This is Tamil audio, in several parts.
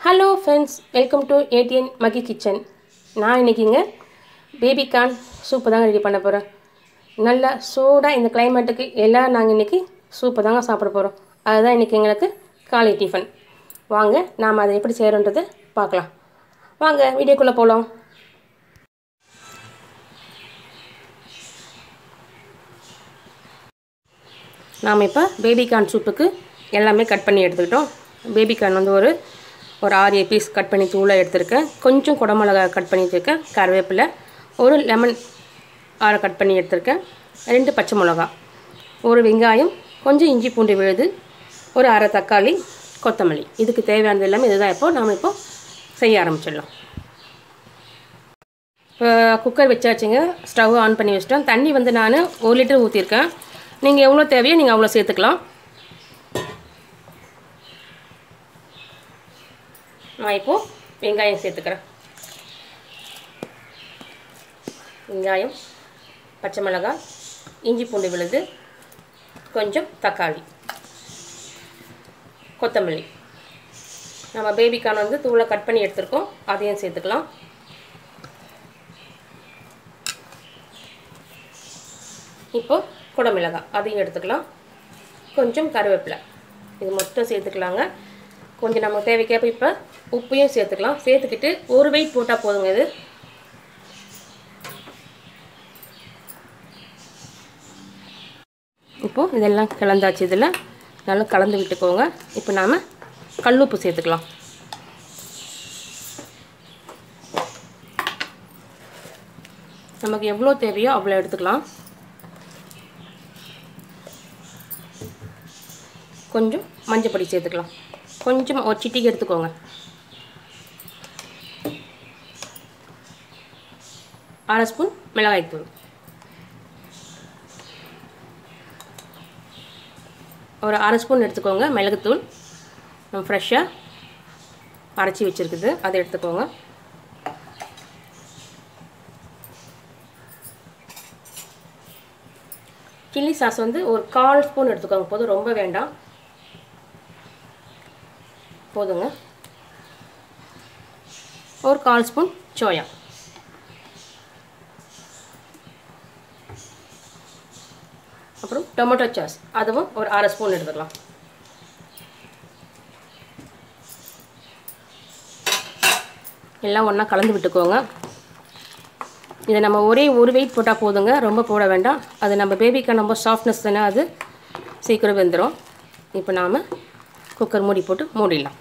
hello friends welcome to ATN Magi kitchen நான் இன்றைக்கிங்க பேபி கார்ன் சூப்பு தாங்க ரெடி பண்ண போகிறேன் நல்லா சூடாக இந்த கிளைமேட்டுக்கு எல்லாம் நாங்கள் இன்றைக்கி சூப்பு தாங்க சாப்பிட போகிறோம் அதுதான் இன்றைக்கி எங்களுக்கு காலை டிஃபன் வாங்க நாம் அதை எப்படி செய்கிறோன்றதை பார்க்கலாம் வாங்க வீடியோக்குள்ளே போகலாம் நாம் இப்போ பேபி கார்ன் சூப்புக்கு எல்லாமே கட் பண்ணி எடுத்துக்கிட்டோம் பேபி கார்ன் வந்து ஒரு ஒரு ஆறு பீஸ் கட் பண்ணி தூளாக எடுத்திருக்கேன் கொஞ்சம் குடமிளகா கட் பண்ணி வச்சுருக்கேன் கருவேப்பிலை ஒரு லெமன் ஆறை கட் பண்ணி எடுத்திருக்கேன் ரெண்டு பச்சை மிளகா ஒரு வெங்காயம் கொஞ்சம் இஞ்சி பூண்டு விழுது ஒரு அரை தக்காளி கொத்தமல்லி இதுக்கு தேவையானது எல்லாமே இதுதான் இப்போ நாம் இப்போ செய்ய ஆரம்பிச்சிடலாம் இப்போ குக்கர் வச்சாச்சுங்க ஸ்டவ் ஆன் பண்ணி வச்சிட்டேன் தண்ணி வந்து நான் ஒரு லிட்டர் ஊற்றிருக்கேன் நீங்கள் எவ்வளோ தேவையோ நீங்கள் அவ்வளோ சேர்த்துக்கலாம் நான் இப்போது வெங்காயம் சேர்த்துக்கிறேன் வெங்காயம் பச்சை மிளகாய் இஞ்சி பூண்டு விழுது கொஞ்சம் தக்காளி கொத்தமல்லி நம்ம பேபிக்கான வந்து தூளை கட் பண்ணி எடுத்துருக்கோம் அதையும் சேர்த்துக்கலாம் இப்போ குடமிளகாய் அதையும் எடுத்துக்கலாம் கொஞ்சம் கருவேப்பிலை இது மொத்தம் சேர்த்துக்கலாங்க கொஞ்சம் நம்ம தேவைக்கேற்ப இப்போ உப்பையும் சேர்த்துக்கலாம் சேர்த்துக்கிட்டு ஒரு வெயிட் போட்டால் போதுங்க இது இப்போது இதெல்லாம் கலந்தாச்சு இதில் நல்லா கலந்து விட்டுக்கோங்க இப்போ நாம் கல்லுப்பு சேர்த்துக்கலாம் நமக்கு எவ்வளோ தேவையோ அவ்வளோ எடுத்துக்கலாம் கொஞ்சம் மஞ்சள் பொடி சேர்த்துக்கலாம் கொஞ்சம் ஒரு சிட்டிக்கு எடுத்துக்கோங்க அரை ஸ்பூன் மிளகாய்த்தூள் ஒரு அரை ஸ்பூன் எடுத்துக்கோங்க மிளகுத்தூள் ஃப்ரெஷ்ஷாக அரைச்சி வச்சுருக்குது அதை எடுத்துக்கோங்க சில்லி சாஸ் வந்து ஒரு கால் ஸ்பூன் எடுத்துக்கோங்க போதும் ரொம்ப வேண்டாம் போதுங்க ஒரு கால் ஸ்பூன் சோயா அப்புறம் டொமேட்டோ சாஸ் அதுவும் ஒரு அரை ஸ்பூன் எடுத்துக்கலாம் எல்லாம் ஒன்றா கலந்து விட்டுக்கோங்க இதை நம்ம ஒரே ஒரு வெயிட் போட்டால் போதுங்க ரொம்ப போட வேண்டாம் அது நம்ம பேபிக்கு ரொம்ப சாஃப்ட்னஸ் தானே அது சீக்கிரம் வெந்துடும் இப்போ நாம் குக்கர் மூடி போட்டு மூடிடலாம்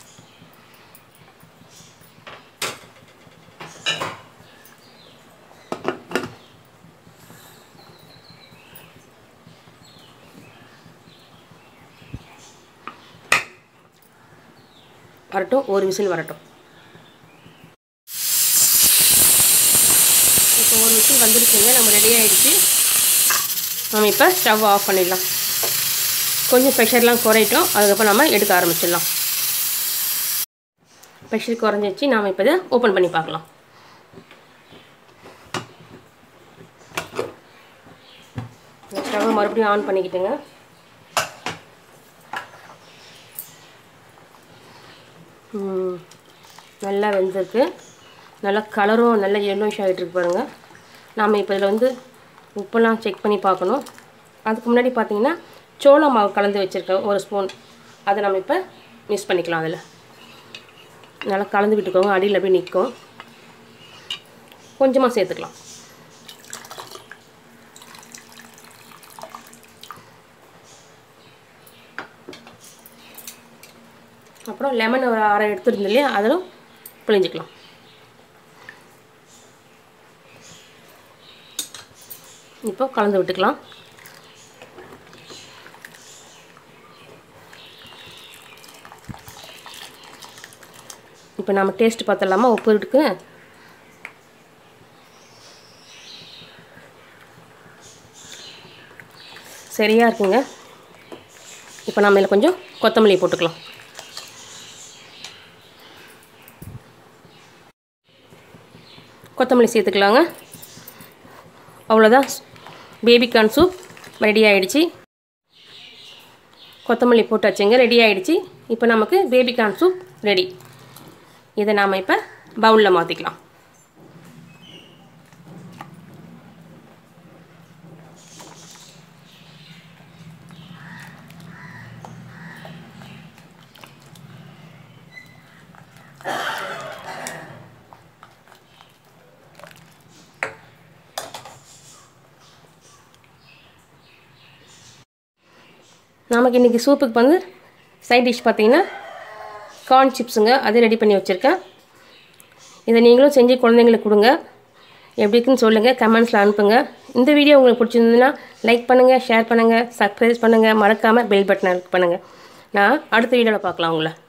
வரட்டும் ஒரு விசில் வரட்டும் இப்போ ஒரு விசில் வந்துருச்சுங்க நம்ம ரெடி ஆகிடுச்சு நம்ம இப்போ ஸ்டவ் ஆஃப் பண்ணிடலாம் கொஞ்சம் ப்ரெஷர்லாம் குறையட்டும் அதுக்கப்புறம் நம்ம எடுக்க ஆரம்பிச்சிடலாம் ப்ரெஷர் குறைஞ்சிச்சு நாம் இப்போ இதை ஓப்பன் பண்ணி பார்க்கலாம் ஸ்டவ்வை மறுபடியும் ஆன் பண்ணிக்கிட்டுங்க நல்லா வெந்திருக்கு நல்லா கலரும் நல்லா எல்லோஷ் ஆகிட்டுருக்கு பாருங்கள் நாம் இப்போ இதில் வந்து உப்பெல்லாம் செக் பண்ணி பார்க்கணும் அதுக்கு முன்னாடி பார்த்தீங்கன்னா சோள மாவு கலந்து வச்சுருக்கேன் ஒரு ஸ்பூன் அதை நம்ம இப்போ மிக்ஸ் பண்ணிக்கலாம் அதில் நல்லா கலந்து விட்டுக்கோங்க அடியில் போய் நிற்கும் கொஞ்சமாக சேர்த்துக்கலாம் அப்புறம் லெமன் ஒரு அரை எடுத்துருந்தோம் இல்லையா அதிலும் பிழிஞ்சிக்கலாம் இப்போ கலந்து விட்டுக்கலாம் இப்போ நம்ம டேஸ்ட் பார்த்துடலாமா உப்பு இருக்கு சரியாக இருக்குங்க இப்போ நம்ம இதில் கொஞ்சம் கொத்தமல்லி போட்டுக்கலாம் கொத்தமல்லி சேர்த்துக்கலாங்க அவ்வளோதான் பேபி கார்ன் சூப் ரெடி ஆகிடுச்சு கொத்தமல்லி போட்டாச்சுங்க ரெடி ஆகிடுச்சு இப்போ நமக்கு பேபி கார்ன் சூப் ரெடி இதை நாம் இப்போ பவுலில் மாற்றிக்கலாம் நமக்கு இன்றைக்கி சூப்புக்கு வந்து சைட் டிஷ் பார்த்தீங்கன்னா கார்ன் சிப்ஸுங்க அது ரெடி பண்ணி வச்சுருக்கேன் இதை நீங்களும் செஞ்சு குழந்தைங்களுக்கு கொடுங்க எப்படி இருக்குன்னு சொல்லுங்கள் கமெண்ட்ஸில் அனுப்புங்க இந்த வீடியோ உங்களுக்கு பிடிச்சிருந்ததுன்னா லைக் பண்ணுங்கள் ஷேர் பண்ணுங்கள் சப்ஸ்கிரைப் பண்ணுங்கள் மறக்காமல் பெல் பட்டனை பண்ணுங்கள் நான் அடுத்த வீடியோவில் பார்க்கலாம் உங்களை